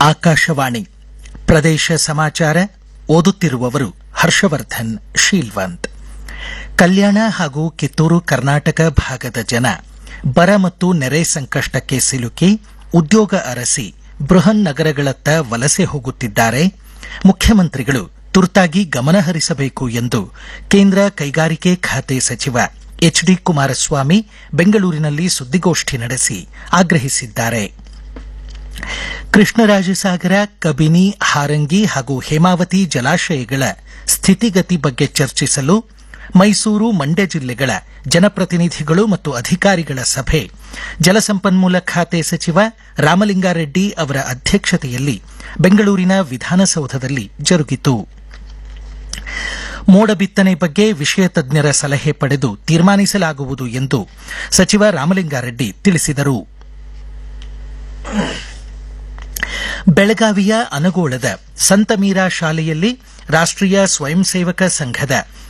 ಆಕಾಶವಾಣಿ ಪ್ರದೇಶ ಸಮಾಚಾರ ಓದುತ್ತಿರುವವರು ಹರ್ಷವರ್ಧನ್ ಶೀಲ್ವಂತ್ ಕಲ್ಯಾಣ ಹಾಗೂ ಕಿತ್ತೂರು ಕರ್ನಾಟಕ ಭಾಗದ ಜನ ಬರ ಮತ್ತು ನೆರೆ ಸಂಕಷ್ಟಕ್ಕೆ ಸಿಲುಕಿ ಉದ್ಯೋಗ ಅರಸಿ ಬೃಹನ್ ನಗರಗಳತ್ತ ವಲಸೆ ಹೋಗುತ್ತಿದ್ದಾರೆ ಮುಖ್ಯಮಂತ್ರಿಗಳು ತುರ್ತಾಗಿ ಗಮನಹರಿಸಬೇಕು ಎಂದು ಕೇಂದ್ರ ಕೈಗಾರಿಕೆ ಖಾತೆ ಸಚಿವ ಎಚ್ ಡಿ ಕುಮಾರಸ್ವಾಮಿ ಬೆಂಗಳೂರಿನಲ್ಲಿ ಸುದ್ದಿಗೋಷ್ಠಿ ನಡೆಸಿ ಆಗ್ರಹಿಸಿದ್ದಾರೆ ಕೃಷ್ಣರಾಜಸಾಗರ ಕಬಿನಿ ಹಾರಂಗಿ ಹಾಗೂ ಹೇಮಾವತಿ ಜಲಾಶಯಗಳ ಸ್ಥಿತಿಗತಿ ಬಗ್ಗೆ ಚರ್ಚಿಸಲು ಮೈಸೂರು ಮಂಡ್ಯ ಜಿಲ್ಲೆಗಳ ಜನಪ್ರತಿನಿಧಿಗಳು ಮತ್ತು ಅಧಿಕಾರಿಗಳ ಸಭೆ ಜಲಸಂಪನ್ಮೂಲ ಖಾತೆ ಸಚಿವ ರಾಮಲಿಂಗಾರೆಡ್ಡಿ ಅವರ ಅಧ್ಯಕ್ಷತೆಯಲ್ಲಿ ಬೆಂಗಳೂರಿನ ವಿಧಾನಸೌಧದಲ್ಲಿ ಜರುಗಿತು ಮೋಡ ಬಿತ್ತನೆ ಬಗ್ಗೆ ವಿಷಯ ತಜ್ಞರ ಸಲಹೆ ಪಡೆದು ತೀರ್ಮಾನಿಸಲಾಗುವುದು ಎಂದು ಸಚಿವ ರಾಮಲಿಂಗಾರೆಡ್ಡಿ ತಿಳಿಸಿದರು ಬೆಳಗಾವಿಯ ಅನಗೋಳದ ಸಂತ ಮೀರಾ ಶಾಲೆಯಲ್ಲಿ ರಾಷ್ಟೀಯ ಸ್ವಯಂ ಸೇವಕ ಸಂಘದ